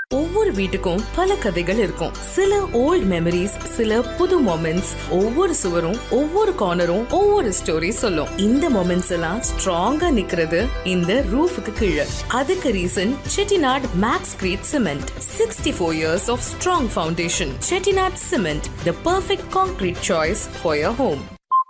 ஒவ்வொரு வீட்டுக்கும் பல கதைகள் இருக்கும் சில ஓல்ட் மெமரிஸ் சில புது மொமெண்ட்ஸ் ஒவ்வொரு சுவரும் ஒவ்வொரு கார்னரும் ஒவ்வொரு ஸ்டோரி சொல்லும் இந்த மொமெண்ட்ஸ் எல்லாம் ஸ்ட்ராங்கா நிக்கிறது இந்த ரூஃபுக்கு கீழே அதுக்கு reason Chettinad Maxcrete cement sixty four years of strong foundation Chettinad cement the perfect concrete choice for your home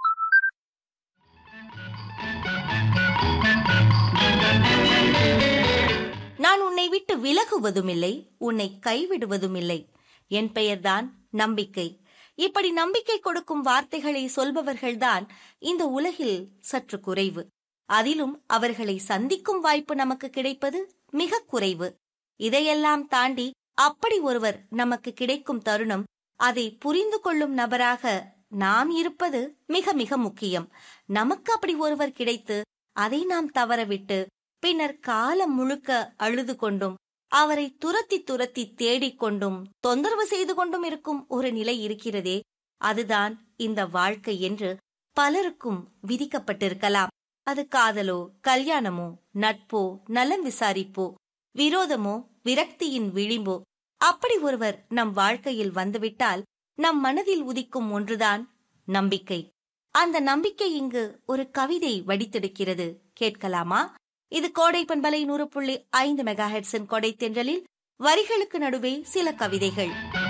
நான் உன்னை விட்டு விலகுவதுமில்லை உன்னை கைவிடுவதுமில்லை என் பெயர்தான் நம்பிக்கை இப்படி நம்பிக்கை கொடுக்கும் வார்த்தைகளை சொல்பவர்கள்தான் இந்த உலகில் சற்று குறைவு அதிலும் அவர்களை சந்திக்கும் வாய்ப்பு நமக்கு கிடைப்பது மிக குறைவு இதையெல்லாம் தாண்டி அப்படி ஒருவர் நமக்கு கிடைக்கும் தருணம் அதை புரிந்து கொள்ளும் நபராக நாம் இருப்பது மிக மிக முக்கியம் நமக்கு அப்படி ஒருவர் கிடைத்து அதை நாம் தவறவிட்டு பின்னர் காலம் முழுக்க அழுது கொண்டும் அவரை துரத்தி துரத்தி தேடிக் கொண்டும் தொந்தரவு செய்து கொண்டும் இருக்கும் ஒரு நிலை இருக்கிறதே அதுதான் இந்த வாழ்க்கை என்று பலருக்கும் விதிக்கப்பட்டிருக்கலாம் அது காதலோ கல்யாணமோ நட்போ நலம் விசாரிப்போ விரோதமோ விரக்தியின் விளிம்போ அப்படி ஒருவர் நம் வாழ்க்கையில் வந்துவிட்டால் நம் மனதில் உதிக்கும் ஒன்றுதான் நம்பிக்கை அந்த நம்பிக்கை இங்கு ஒரு கவிதை வடித்தெடுக்கிறது கேட்கலாமா இது கோடை பண்பலை நூறு புள்ளி ஐந்து மெகா ஹெட்ஸின் கொடை தென்றலில் வரிகளுக்கு நடுவே சில கவிதைகள்